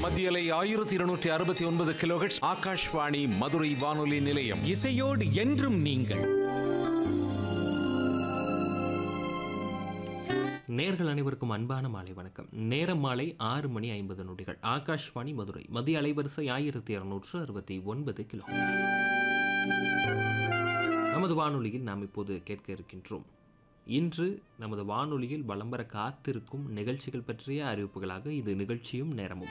மத்தியலை ஆயிரத்தி இருநூற்றி அறுபத்தி ஒன்பது கிலோஹெட்ஸ் ஆகாஷ்வாணி மதுரை வானொலி நிலையம் இசையோடு என்றும் நீங்கள் நேர்கள் அனைவருக்கும் அன்பான மாலை வணக்கம் நேரம் மாலை ஆறு மணி ஐம்பது நொடிகள் ஆகாஷ்வாணி மதுரை மதிய அலைவரிசை ஆயிரத்தி இருநூற்று அறுபத்தி ஒன்பது கிலோ நமது வானொலியில் நாம் இப்போது கேட்க இருக்கின்றோம் இன்று நமது வானொலியில் வலம் வர காத்திருக்கும் நிகழ்ச்சிகள் பற்றிய அறிவிப்புகளாக இது நிகழ்ச்சியும் நேரமும்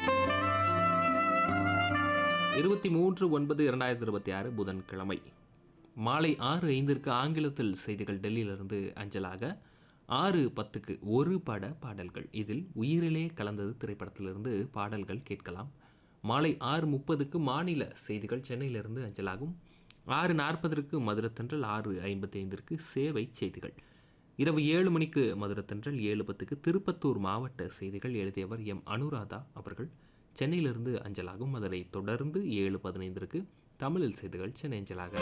இருபத்தி மூன்று ஒன்பது இரண்டாயிரத்தி இருபத்தி ஆறு புதன்கிழமை மாலை ஆறு ஐந்திற்கு ஆங்கிலத்தில் செய்திகள் டெல்லியிலிருந்து அஞ்சலாக ஆறு பத்துக்கு ஒரு பட பாடல்கள் இதில் உயிரிலே கலந்தது திரைப்படத்திலிருந்து பாடல்கள் கேட்கலாம் மாலை ஆறு முப்பதுக்கு மாநில செய்திகள் சென்னையிலிருந்து அஞ்சலாகும் ஆறு நாற்பதற்கு மதுரத்தன்றல் ஆறு ஐம்பத்தி ஐந்திற்கு சேவை செய்திகள் இரவு ஏழு மணிக்கு மதுரத்தன்றல் ஏழு பத்துக்கு திருப்பத்தூர் மாவட்ட செய்திகள் எழுதியவர் எம் அனுராதா அவர்கள் சென்னையிலிருந்து அஞ்சலாகும் அதனைத் தொடர்ந்து ஏழு பதினைந்திற்கு தமிழில் செய்திகள் சென்னை அஞ்சலாக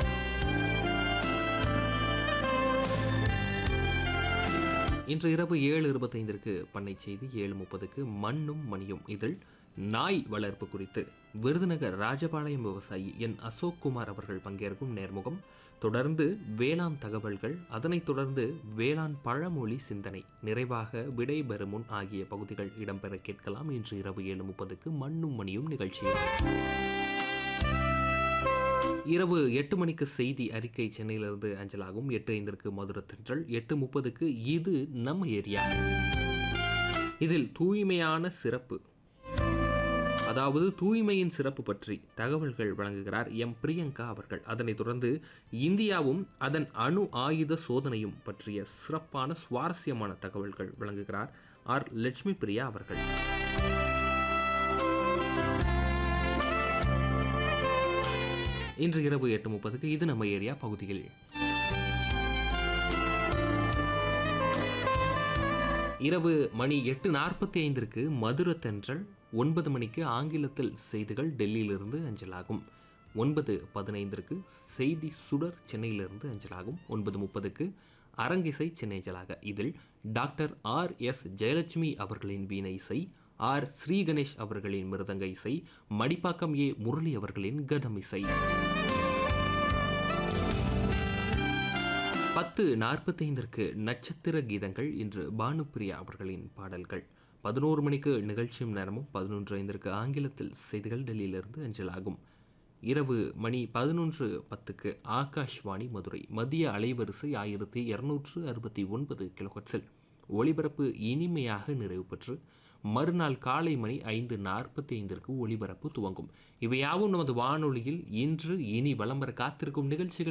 இன்று இரவு ஏழு இருபத்தைந்திற்கு பண்ணை செய்தி ஏழு முப்பதுக்கு மண்ணும் மணியும் இதில் நாய் வளர்ப்பு குறித்து விருதுநகர் ராஜபாளையம் விவசாயி என் அசோக் குமார் அவர்கள் பங்கேற்கும் நேர்முகம் தொடர்ந்து வேளாண் தகவல்கள் அதனைத் தொடர்ந்து வேளாண் பழமொழி சிந்தனை நிறைவாக விடை பெறும் முன் ஆகிய பகுதிகள் இடம்பெற கேட்கலாம் இன்று இரவு ஏழு முப்பதுக்கு மண்ணும் மணியும் நிகழ்ச்சியில் இரவு எட்டு மணிக்கு செய்தி அறிக்கை சென்னையிலிருந்து அஞ்சலாகும் எட்டு ஐந்திற்கு மதுரை தென்றல் எட்டு முப்பதுக்கு இது நம்ம ஏரியா இதில் தூய்மையான சிறப்பு அதாவது தூய்மையின் சிறப்பு பற்றி தகவல்கள் வழங்குகிறார் எம் பிரியங்கா அவர்கள் அதனைத் தொடர்ந்து இந்தியாவும் அதன் அணு ஆயுத சோதனையும் பற்றிய சிறப்பான சுவாரஸ்யமான தகவல்கள் வழங்குகிறார் ஆர் லட்சுமி பிரியா அவர்கள் இன்று இரவு எட்டு முப்பதுக்கு இது நம்ம ஏரியா பகுதியில் இரவு மணி எட்டு நாற்பத்தி ஐந்திற்கு மதுர தென்றல் ஒன்பது மணிக்கு ஆங்கிலத்தில் செய்திகள் டெல்லியிலிருந்து அஞ்சலாகும் ஒன்பது பதினைந்திற்கு செய்தி சுடர் சென்னையிலிருந்து அஞ்சலாகும் ஒன்பது முப்பதுக்கு அரங்கிசை சென்னை அஞ்சலாக இதில் டாக்டர் ஆர் எஸ் ஜெயலட்சுமி அவர்களின் வீணை இசை ஆர் ஸ்ரீ கணேஷ் அவர்களின் மிருதங்க இசை மடிப்பாக்கம் ஏ முரளி அவர்களின் கதம் இசை பத்து நாற்பத்தைந்திற்கு நட்சத்திர கீதங்கள் இன்று பானுப்பிரியா அவர்களின் பாடல்கள் பதினோரு மணிக்கு நிகழ்ச்சியும் நேரமும் பதினொன்று ஐந்திற்கு ஆங்கிலத்தில் செய்திகள் டெல்லியிலிருந்து அஞ்சலாகும் இரவு மணி பதினொன்று பத்துக்கு ஆகாஷ்வாணி மதுரை மதிய அலைவரிசை ஆயிரத்தி இரநூற்று அறுபத்தி ஒன்பது கிலோஹட்ஸில் ஒளிபரப்பு இனிமையாக நிறைவு பெற்று மறுநாள் காலை மணி ஐந்து நாற்பத்தி ஐந்திற்கு ஒளிபரப்பு துவங்கும் இவையாவும் நமது வானொலியில் இன்று இனி வலம் வர காத்திருக்கும் நிகழ்ச்சிகள்